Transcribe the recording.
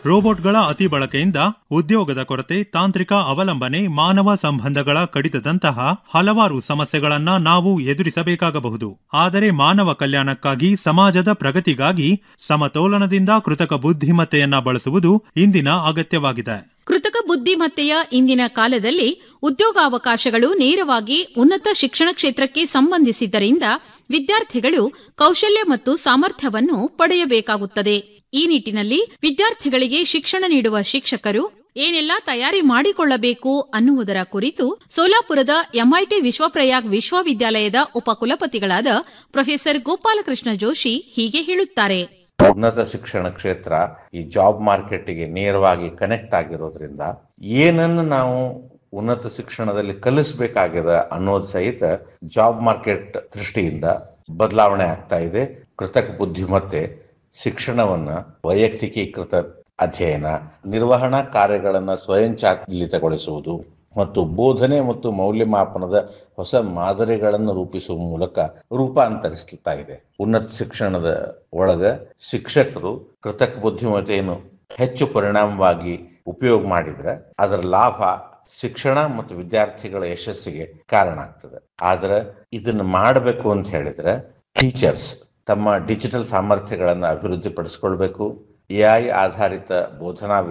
ರೋಬೋಟ್ಗಳ ಅತಿ ಬಳಕೆಯಿಂದ ಉದ್ಯೋಗದ ಕೊರತೆ ತಾಂತ್ರಿಕ ಅವಲಂಬನೆ ಮಾನವ ಸಂಬಂಧಗಳ ಕಡಿತದಂತಹ ಹಲವಾರು ಸಮಸ್ಯೆಗಳನ್ನ ನಾವು ಎದುರಿಸಬೇಕಾಗಬಹುದು ಆದರೆ ಮಾನವ ಕಲ್ಯಾಣಕ್ಕಾಗಿ ಸಮಾಜದ ಪ್ರಗತಿಗಾಗಿ ಸಮತೋಲನದಿಂದ ಕೃತಕ ಬುದ್ಧಿಮತ್ತೆಯನ್ನ ಬಳಸುವುದು ಇಂದಿನ ಅಗತ್ಯವಾಗಿದೆ ಕೃತಕ ಬುದ್ಧಿಮತ್ತೆಯ ಇಂದಿನ ಕಾಲದಲ್ಲಿ ಉದ್ಯೋಗಾವಕಾಶಗಳು ನೇರವಾಗಿ ಉನ್ನತ ಶಿಕ್ಷಣ ಕ್ಷೇತ್ರಕ್ಕೆ ಸಂಬಂಧಿಸಿದ್ದರಿಂದ ವಿದ್ಯಾರ್ಥಿಗಳು ಕೌಶಲ್ಯ ಮತ್ತು ಸಾಮರ್ಥ್ಯವನ್ನು ಪಡೆಯಬೇಕಾಗುತ್ತದೆ ಈ ನಿಟ್ಟಿನಲ್ಲಿ ವಿದ್ಯಾರ್ಥಿಗಳಿಗೆ ಶಿಕ್ಷಣ ನೀಡುವ ಶಿಕ್ಷಕರು ಏನೆಲ್ಲ ತಯಾರಿ ಮಾಡಿಕೊಳ್ಳಬೇಕು ಅನ್ನುವುದರ ಕುರಿತು ಸೋಲಾಪುರದ ಎಂಐಟಿ ವಿಶ್ವಪ್ರಯಾಗ್ ವಿಶ್ವವಿದ್ಯಾಲಯದ ಉಪಕುಲಪತಿಗಳಾದ ಪ್ರೊಫೆಸರ್ ಗೋಪಾಲಕೃಷ್ಣ ಜೋಶಿ ಹೀಗೆ ಹೇಳುತ್ತಾರೆ ಉನ್ನತ ಶಿಕ್ಷಣ ಕ್ಷೇತ್ರ ಈ ಜಾಬ್ ಮಾರ್ಕೆಟ್ಗೆ ನೇರವಾಗಿ ಕನೆಕ್ಟ್ ಆಗಿರೋದ್ರಿಂದ ಏನನ್ನು ನಾವು ಉನ್ನತ ಶಿಕ್ಷಣದಲ್ಲಿ ಕಲಿಸಬೇಕಾಗಿದೆ ಅನ್ನೋದು ಸಹಿತ ಜಾಬ್ ಮಾರ್ಕೆಟ್ ದೃಷ್ಟಿಯಿಂದ ಬದಲಾವಣೆ ಆಗ್ತಾ ಇದೆ ಕೃತಕ ಬುದ್ಧಿಮತ್ತೆ ಶಿಕ್ಷಣವನ್ನ ವೈಯಕ್ತಿಕೀಕೃತ ಅಧ್ಯಯನ ನಿರ್ವಹಣಾ ಕಾರ್ಯಗಳನ್ನು ಸ್ವಯಂಚಾಲಿತಗೊಳಿಸುವುದು ಮತ್ತು ಬೋಧನೆ ಮತ್ತು ಮೌಲ್ಯಮಾಪನದ ಹೊಸ ಮಾದರಿಗಳನ್ನು ರೂಪಿಸುವ ಮೂಲಕ ರೂಪಾಂತರಿಸ್ತಾ ಇದೆ ಉನ್ನತ ಶಿಕ್ಷಣದ ಒಳಗ ಶಿಕ್ಷಕರು ಕೃತಕ ಬುದ್ಧಿಮತ್ತೆಯನ್ನು ಹೆಚ್ಚು ಪರಿಣಾಮವಾಗಿ ಉಪಯೋಗ ಮಾಡಿದ್ರೆ ಅದರ ಲಾಭ ಶಿಕ್ಷಣ ಮತ್ತು ವಿದ್ಯಾರ್ಥಿಗಳ ಯಶಸ್ಸಿಗೆ ಕಾರಣ ಆಗ್ತದೆ ಆದ್ರೆ ಇದನ್ನ ಮಾಡಬೇಕು ಅಂತ ಹೇಳಿದ್ರೆ ಟೀಚರ್ಸ್ ತಮ್ಮ ಡಿಜಿಟಲ್ ಸಾಮರ್ಥ್ಯಗಳನ್ನು ಅಭಿವೃದ್ಧಿಪಡಿಸ್ಕೊಳ್ಬೇಕು ಎಐ ಆಧಾರಿತ ಬೋಧನಾ